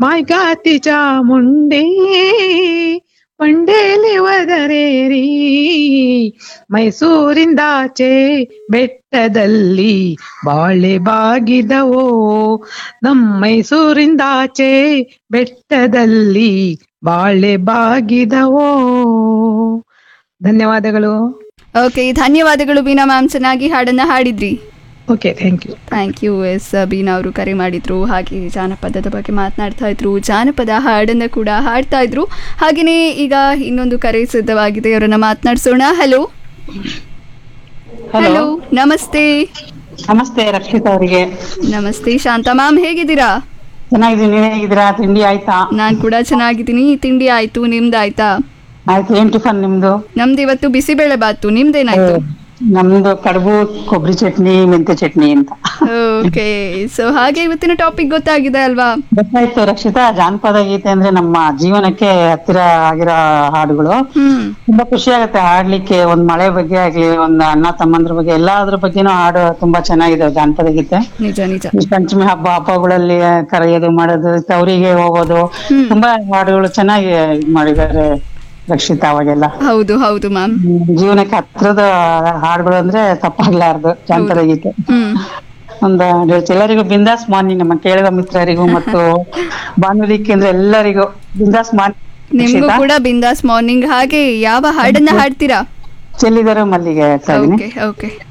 ಮಾಯ್ಗಾತಿ ಚಾಮುಂಡೇ ಪಂಡೇಲಿ ಒದರೇರಿ ಮೈಸೂರಿಂದಾಚೆ ಬೆಟ್ಟದಲ್ಲಿ ಬಾಳೆ ಬಾಗಿದವೋ ನಮ್ ಮೈಸೂರಿಂದಾಚೆ ಬೆಟ್ಟದಲ್ಲಿ ಬಾಳೆ ಬಾಗಿದವೋ ಧನ್ಯವಾದಗಳು ಓಕೆ ಧನ್ಯವಾದಗಳು ಬೀನಾ ಮ್ಯಾಮ್ ಚೆನ್ನಾಗಿ ಹಾಡನ್ನ ಹಾಡಿದ್ರಿ okay thank you thank you yes Beena ಅವರು ಕರೆ ಮಾಡಿದ್ರು ಹಾಗೆ ಜಾನಪದದ ಬಗ್ಗೆ ಮಾತನಾಡ್ತಾ ಇದ್ರು ಜಾನಪದ ಹಾಡನ್ನ ಕೂಡ ಹಾಡ್ತಾ ಇದ್ರು ಹಾಗೆಯೇ ಈಗ ಇನ್ನೊಂದು ಕರೆ ಸಿದ್ಧವಾಗಿದೆ ಅವರನ್ನ ಮಾತನಾಡಿಸೋಣ ಹಲೋ ಹಲೋ ನಮಸ್ತೆ ನಮಸ್ತೆ ರಕ್ಷಿತ್ ಅವರಿಗೆ ನಮಸ್ತೆ ಶಾಂತ ಮ್ಯಾಮ್ ಹೇಗಿದ್ದೀರಾ ಚೆನ್ನಾಗಿದ್ದೀನಿ ನೀವ್ ಹೇಗಿದ್ದೀರಾ ತಿಂಡಿ ಆಯ್ತಾ ನಾನು ಕೂಡ ಚೆನ್ನಾಗಿದ್ದೀನಿ ತಿಂಡಿ ಆಯ್ತು ನಿಮ್ದಾಯ್ತಾ ಆಯ್ತು ಏನ್ ಟಿಫನ್ ನಿಮ್ದು ನಮ್ದು ಇವತ್ತು ಬಿಸಿಬೇಳೆ ಬಾತು ನಿಮ್ದೇನಾಯ್ತು ನಮ್ದು ಕಡುಬು ಕೊಬ್ಬರಿ ಚಟ್ನಿ ಮೆಂತೆ ಚಟ್ನಿ ಅಂತ ಓಕೆ ಸೊ ಹಾಗೆ ಇವತ್ತಿನ ಟಾಪಿಕ್ ಗೊತ್ತಾಗಿದೆ ಅಲ್ವಾ ಗೊತ್ತಾಯ್ತು ರಕ್ಷಿತಾ ಜಾನಪದ ಗೀತೆ ಅಂದ್ರೆ ನಮ್ಮ ಜೀವನಕ್ಕೆ ಹತ್ತಿರ ಆಗಿರೋ ಹಾಡುಗಳು ಹ್ಮ್ ತುಂಬಾ ಖುಷಿ ಆಗುತ್ತೆ ಹಾಡ್ಲಿಕ್ಕೆ ಒಂದ್ ಮಳೆ ಬಗ್ಗೆ ಆಗ್ಲಿ ಒಂದ್ ಅಣ್ಣ ತಮ್ಮಂದ್ರ ಬಗ್ಗೆ ಎಲ್ಲಾದ್ರ ಬಗ್ಗೆನೂ ಹಾಡು ತುಂಬಾ ಚೆನ್ನಾಗಿದೆ ಜಾನಪದ ಗೀತೆ ನಿಜ ನಿಜ ಈ ಪಂಚಮಿ ಹಬ್ಬ ಹಬ್ಬಗಳಲ್ಲಿ ಕರೆಯೋದು ಮಾಡೋದು ತವರಿಗೆ ಹೋಗೋದು ತುಂಬಾ ಹಾಡುಗಳು ಚೆನ್ನಾಗಿ ಇದ್ ಮಾಡಿದ್ದಾರೆ ರಕ್ಷಿತಾ ಅವಾಗೆಲ್ಲ ಹೌದು ಹೌದು ಮ್ಯಾಮ್ ಹ್ಮ್, ಜೀವನಕ್ಕೆ ಹತ್ರದ ಹಾಡುಗಳು ಅಂದ್ರೆ ತಪ್ಪಾಗ್ಲಾರ್ದು ಜಾನಪದ ಗೀತೆ ಹ್ಮ್ ಒಂದು ಎಲ್ಲರಿಗೂ ಬಿಂದಾಸ್ ಮಾರ್ನಿಂಗ್ ನಮ್ಮ ಕೇಳುವ ಮಿತ್ರರಿಗೂ ಮತ್ತು ಬಾನುಲಿ ಕೇಂದ್ರ ಎಲ್ಲರಿಗೂ ಬಿಂದಾಸ್ ಮಾರ್ನಿಂಗ್ ನಿಮ್ಗೂ ಕೂಡ ಬಿಂದಾಸ್ ಮಾರ್ನಿಂಗ್ ಹಾಗೆ ಯಾವ ಹಾಡನ್ನ ಹಾಡ್ತೀರಾ ಚೆಲ್ಲಿದರು ಮಲ್ಲಿಗೆ ಹೇಳ್ತಾ ಇದೀನಿ ಓಕೆ ಓಕೆ